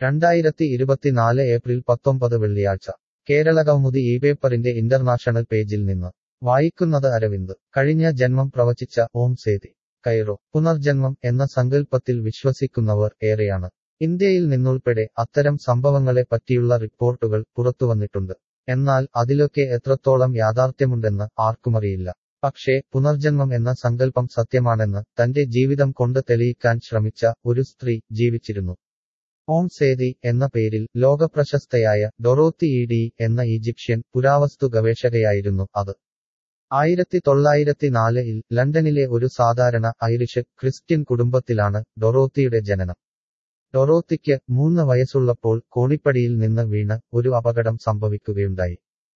രണ്ടായിരത്തി ഇരുപത്തിനാല് ഏപ്രിൽ പത്തൊമ്പത് വെള്ളിയാഴ്ച കേരളകൗമുദി ഈ പേപ്പറിന്റെ ഇന്റർനാഷണൽ പേജിൽ നിന്ന് വായിക്കുന്നത് അരവിന്ദ് കഴിഞ്ഞ ജന്മം പ്രവചിച്ച ഓം സേതി കൈറോ പുനർജന്മം എന്ന സങ്കല്പത്തിൽ വിശ്വസിക്കുന്നവർ ഏറെയാണ് ഇന്ത്യയിൽ നിന്നുൾപ്പെടെ അത്തരം സംഭവങ്ങളെ പറ്റിയുള്ള റിപ്പോർട്ടുകൾ പുറത്തുവന്നിട്ടുണ്ട് എന്നാൽ അതിലൊക്കെ എത്രത്തോളം യാഥാർത്ഥ്യമുണ്ടെന്ന് ആർക്കുമറിയില്ല പക്ഷേ പുനർജന്മം എന്ന സങ്കല്പം സത്യമാണെന്ന് തന്റെ ജീവിതം കൊണ്ട് തെളിയിക്കാൻ ശ്രമിച്ച ഒരു സ്ത്രീ ജീവിച്ചിരുന്നു ഓം സേതി എന്ന പേരിൽ ലോകപ്രശസ്തയായ ഡൊറോത്തി ഇ ഡി എന്ന ഈജിപ്ഷ്യൻ പുരാവസ്തു ഗവേഷകയായിരുന്നു അത് ആയിരത്തി തൊള്ളായിരത്തി നാലിൽ ലണ്ടനിലെ ഒരു സാധാരണ ഐറിഷ് ക്രിസ്ത്യൻ കുടുംബത്തിലാണ് ഡൊറോത്തിയുടെ ജനനം ഡൊറോത്തിക്ക് മൂന്ന് വയസ്സുള്ളപ്പോൾ കോണിപ്പടിയിൽ നിന്ന് വീണ് ഒരു അപകടം സംഭവിക്കുകയുണ്ടായി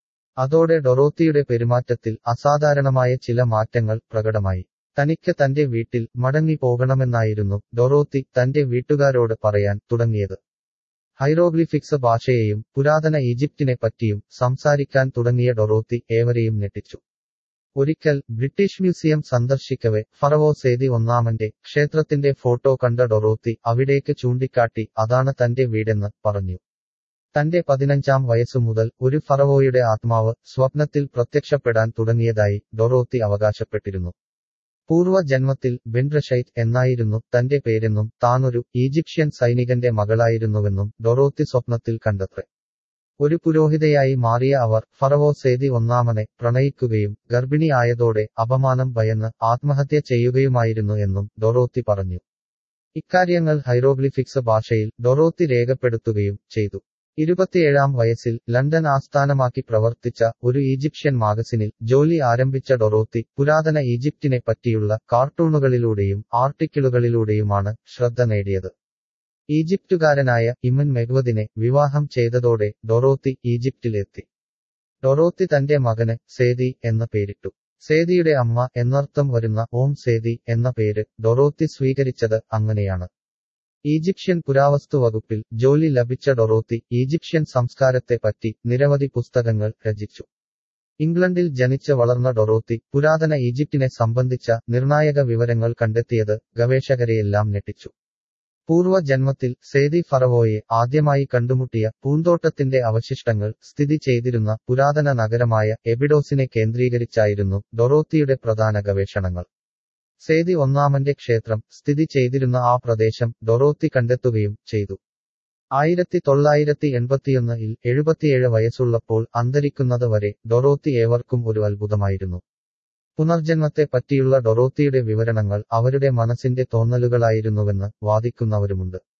അതോടെ ഡൊറോത്തിയുടെ പെരുമാറ്റത്തിൽ അസാധാരണമായ ചില മാറ്റങ്ങൾ പ്രകടമായി തനിക്ക് തന്റെ വീട്ടിൽ മടങ്ങി പോകണമെന്നായിരുന്നു ഡൊറോത്തി തന്റെ വീട്ടുകാരോട് പറയാൻ തുടങ്ങിയത് ഹൈറോഗ്ലിഫിക്സ് ഭാഷയെയും പുരാതന ഈജിപ്തിനെ പറ്റിയും സംസാരിക്കാൻ തുടങ്ങിയ ഡൊറോത്തി ഏവരെയും ഞെട്ടിച്ചു ഒരിക്കൽ ബ്രിട്ടീഷ് മ്യൂസിയം സന്ദർശിക്കവെ ഫറവോ സേതി ഒന്നാമന്റെ ക്ഷേത്രത്തിന്റെ ഫോട്ടോ കണ്ട ഡൊറോത്തി അവിടേക്ക് ചൂണ്ടിക്കാട്ടി അതാണ് തന്റെ വീടെന്ന് പറഞ്ഞു തന്റെ പതിനഞ്ചാം വയസ്സു മുതൽ ഒരു ഫറവോയുടെ ആത്മാവ് സ്വപ്നത്തിൽ പ്രത്യക്ഷപ്പെടാൻ തുടങ്ങിയതായി ഡൊറോത്തി അവകാശപ്പെട്ടിരുന്നു പൂർവ്വജന്മത്തിൽ ബെൻറഷൈറ്റ് എന്നായിരുന്നു തന്റെ പേരെന്നും താനൊരു ഈജിപ്ഷ്യൻ സൈനികന്റെ മകളായിരുന്നുവെന്നും ഡൊറോത്തി സ്വപ്നത്തിൽ കണ്ടെത്രേ ഒരു പുരോഹിതയായി മാറിയ അവർ ഫറവോ സേതി ഒന്നാമനെ പ്രണയിക്കുകയും ഗർഭിണി ആയതോടെ അപമാനം ഭയന്ന് ആത്മഹത്യ ചെയ്യുകയുമായിരുന്നു എന്നും ഡൊറോത്തി പറഞ്ഞു ഇക്കാര്യങ്ങൾ ഹൈറോഗ്ലിഫിക്സ് ഭാഷയിൽ ഡൊറോത്തി രേഖപ്പെടുത്തുകയും ചെയ്തു ഇരുപത്തിയേഴാം വയസ്സിൽ ലണ്ടൻ ആസ്ഥാനമാക്കി പ്രവർത്തിച്ച ഒരു ഈജിപ്ഷ്യൻ മാഗസിനിൽ ജോലി ആരംഭിച്ച ഡൊറോത്തി പുരാതന ഈജിപ്തിനെ പറ്റിയുള്ള കാർട്ടൂണുകളിലൂടെയും ആർട്ടിക്കിളുകളിലൂടെയുമാണ് ശ്രദ്ധ നേടിയത് ഈജിപ്തുകാരനായ ഇമൻ മെഗ്വദിനെ വിവാഹം ചെയ്തതോടെ ഡൊറോത്തി ഈജിപ്തിലെത്തി ഡൊറോത്തി തന്റെ മകന് സേതി എന്ന പേരിട്ടു സേതിയുടെ അമ്മ എന്നർത്ഥം വരുന്ന ഓം സേതി എന്ന പേര് ഡൊറോത്തി സ്വീകരിച്ചത് അങ്ങനെയാണ് ഈജിപ്ഷ്യൻ പുരാവസ്തു വകുപ്പിൽ ജോലി ലഭിച്ച ഡൊറോത്തി ഈജിപ്ഷ്യൻ സംസ്കാരത്തെ പറ്റി നിരവധി പുസ്തകങ്ങൾ രചിച്ചു ഇംഗ്ലണ്ടിൽ ജനിച്ച് വളർന്ന ഡൊറോത്തി പുരാതന ഈജിപ്തിനെ സംബന്ധിച്ച നിർണായക വിവരങ്ങൾ കണ്ടെത്തിയത് ഗവേഷകരെയെല്ലാം ഞെട്ടിച്ചു പൂർവ്വജന്മത്തിൽ സേതി ഫറവോയെ ആദ്യമായി കണ്ടുമുട്ടിയ പൂന്തോട്ടത്തിന്റെ അവശിഷ്ടങ്ങൾ സ്ഥിതി ചെയ്തിരുന്ന പുരാതന നഗരമായ എബിഡോസിനെ കേന്ദ്രീകരിച്ചായിരുന്നു ഡൊറോത്തിയുടെ പ്രധാന ഗവേഷണങ്ങൾ സേതി ഒന്നാമന്റെ ക്ഷേത്രം സ്ഥിതി ചെയ്തിരുന്ന ആ പ്രദേശം ഡൊറോത്തി കണ്ടെത്തുകയും ചെയ്തു ആയിരത്തി തൊള്ളായിരത്തി എൺപത്തിയൊന്നിൽ എഴുപത്തിയേഴ് വയസ്സുള്ളപ്പോൾ അന്തരിക്കുന്നത് വരെ ഡൊറോത്തി ഏവർക്കും ഒരു അത്ഭുതമായിരുന്നു പുനർജന്മത്തെ പറ്റിയുള്ള ഡൊറോത്തിയുടെ വിവരണങ്ങൾ അവരുടെ മനസ്സിന്റെ തോന്നലുകളായിരുന്നുവെന്ന് വാദിക്കുന്നവരുമുണ്ട്